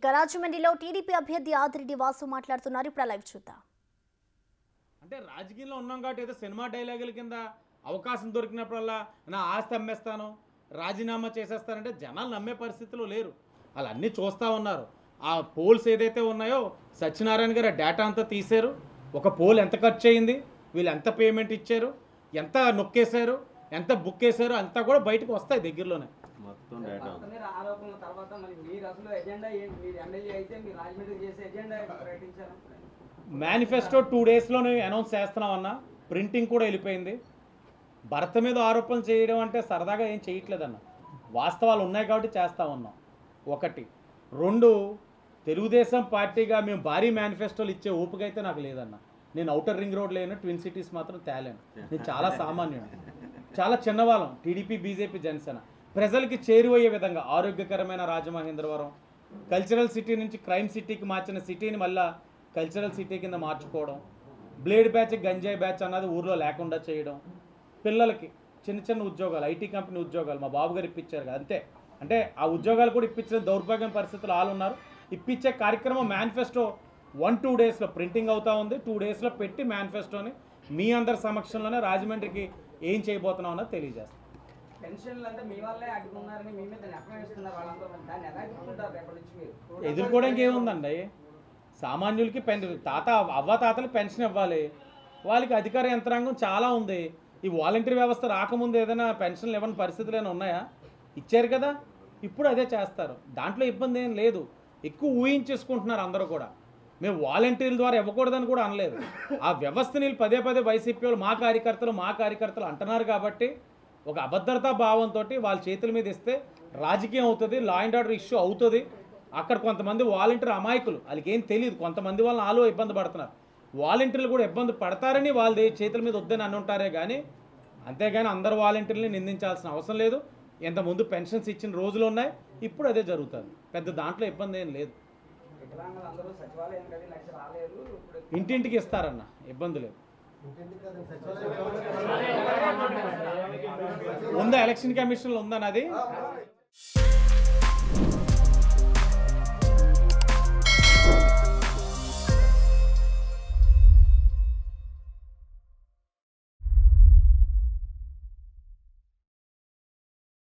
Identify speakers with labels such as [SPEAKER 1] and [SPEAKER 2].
[SPEAKER 1] ఇక రాజమండ్రిలో టీడీపీ అభ్యర్థి ఆదిరెడ్డి వాసు మాట్లాడుతున్నారు ఇప్పుడు ఆ లైవ్ చూద్దాం
[SPEAKER 2] అంటే రాజకీయంలో ఉన్నాం కాబట్టి ఏదో సినిమా డైలాగుల కింద అవకాశం దొరికినప్పుడల్లా నా ఆస్తి అమ్మేస్తాను రాజీనామా చేసేస్తానంటే జనాలు నమ్మే పరిస్థితిలో లేరు వాళ్ళు అన్నీ చూస్తూ ఉన్నారు ఆ పోల్స్ ఏదైతే ఉన్నాయో సత్యనారాయణ గారు ఆ డేటా అంతా తీశారు ఒక పోల్ ఎంత ఖర్చు అయింది వీళ్ళు ఎంత పేమెంట్ ఇచ్చారు ఎంత నొక్కేశారు ఎంత బుక్ వేశారు అంతా కూడా బయటకు వస్తాయి దగ్గరలోనే
[SPEAKER 3] మొత్తం డేటా ఉంది
[SPEAKER 4] మీద ఆరోపణల తర్వాత మరి మీరు అసలు ఎజెండా ఏంటి మీరు ఎమ్మెల్యే అయితే మీరు రాజమండ్రి చేసే ఎజెండా ఏంటి ప్రకటించారు
[SPEAKER 2] మేనిఫెస్టో టూ డేస్లోనే అనౌన్స్ చేస్తున్నామన్న ప్రింటింగ్ కూడా వెళ్ళిపోయింది భర్త మీద ఆరోపణలు చేయడం అంటే సరదాగా ఏం చేయట్లేదన్న వాస్తవాలు ఉన్నాయి కాబట్టి చేస్తూ ఉన్నాం ఒకటి రెండు తెలుగుదేశం పార్టీగా మేము భారీ మేనిఫెస్టోలు ఇచ్చే ఓపిక అయితే నాకు లేదన్న నేను అవుటర్ రింగ్ రోడ్ లేను ట్విన్ సిటీస్ మాత్రం తేలేను నేను చాలా సామాన్యుడు చాలా చిన్నవాళ్ళం టీడీపీ బీజేపీ జనసేన ప్రజలకి చేరువయ్యే విధంగా ఆరోగ్యకరమైన రాజమహేంద్రవరం కల్చరల్ సిటీ నుంచి క్రైమ్ సిటీకి మార్చిన సిటీని మళ్ళా కల్చరల్ సిటీ కింద మార్చుకోవడం బ్లేడ్ బ్యాచ్ గంజాయి బ్యాచ్ అన్నది ఊర్లో లేకుండా చేయడం పిల్లలకి చిన్న చిన్న ఉద్యోగాలు ఐటీ కంపెనీ ఉద్యోగాలు మా బాబు గారు ఇప్పించారు కదా అంతే అంటే ఆ ఉద్యోగాలు కూడా ఇప్పించిన దౌర్భాగ్యం పరిస్థితులు వాళ్ళు ఉన్నారు ఇప్పించే కార్యక్రమం మేనిఫెస్టో వన్ టూ డేస్లో ప్రింటింగ్ అవుతా ఉంది టూ డేస్లో పెట్టి మేనిఫెస్టోని మీ అందరి సమక్షంలోనే రాజమండ్రికి ఏం చేయబోతున్నాం అన్నది తెలియజేస్తాం
[SPEAKER 4] పెన్షన్లు అంటే మీ వల్లే అడ్డుకున్నారని మీ మీద నెపం వేస్తున్నారు వాళ్ళంతా మరి దాన్ని ఎలా ఎదుర్కొంటారు రేపటి నుంచి మీరు
[SPEAKER 2] ఎదుర్కోవడానికి ఏముందండి సామాన్యులకి పెన్ తాత అవ్వ తాతలు పెన్షన్ ఇవ్వాలి వాళ్ళకి అధికార యంత్రాంగం చాలా ఉంది ఈ వాలంటీర్ వ్యవస్థ రాకముందు ఏదైనా పెన్షన్లు ఇవ్వని పరిస్థితులు ఏమైనా ఉన్నాయా ఇచ్చారు కదా ఇప్పుడు అదే చేస్తారు దాంట్లో ఇబ్బంది ఏం లేదు ఎక్కువ ఊహించేసుకుంటున్నారు అందరూ కూడా మేము వాలంటీర్ల ద్వారా ఇవ్వకూడదని కూడా అనలేదు ఆ వ్యవస్థని వీళ్ళు పదే పదే వైసీపీ వాళ్ళు మా కార్యకర్తలు మా కార్యకర్తలు అంటున్నారు కాబట్టి ఒక అభద్రతా భావంతో వాళ్ళ చేతుల మీద ఇస్తే రాజకీయం అవుతుంది లా అండ్ ఆర్డర్ ఇష్యూ అవుతుంది అక్కడ కొంతమంది వాలంటీర్ అమాయకులు వాళ్ళకి ఏం తెలియదు కొంతమంది వాళ్ళని ఆలో ఇబ్బంది పడుతున్నారు వాలంటీర్లు కూడా ఇబ్బంది పడతారని వాళ్ళ చేతుల మీద వద్దని అని ఉంటారే కానీ అంతేగాని అందరు వాలంటీర్ని నిందించాల్సిన అవసరం లేదు ఇంతకుముందు పెన్షన్స్ ఇచ్చిన రోజులు ఉన్నాయి ఇప్పుడు అదే జరుగుతుంది పెద్ద దాంట్లో ఇబ్బంది ఏం లేదు
[SPEAKER 4] వికలాంగులు అందరూ సచివాలయం కలిగి నడిచి రాలేరు ఇప్పుడు
[SPEAKER 2] ఇంటింటికి ఇస్తారన్న ఇబ్బంది లేదు ఉందా ఎలక్షన్ కమిషన్లో ఉందా నాది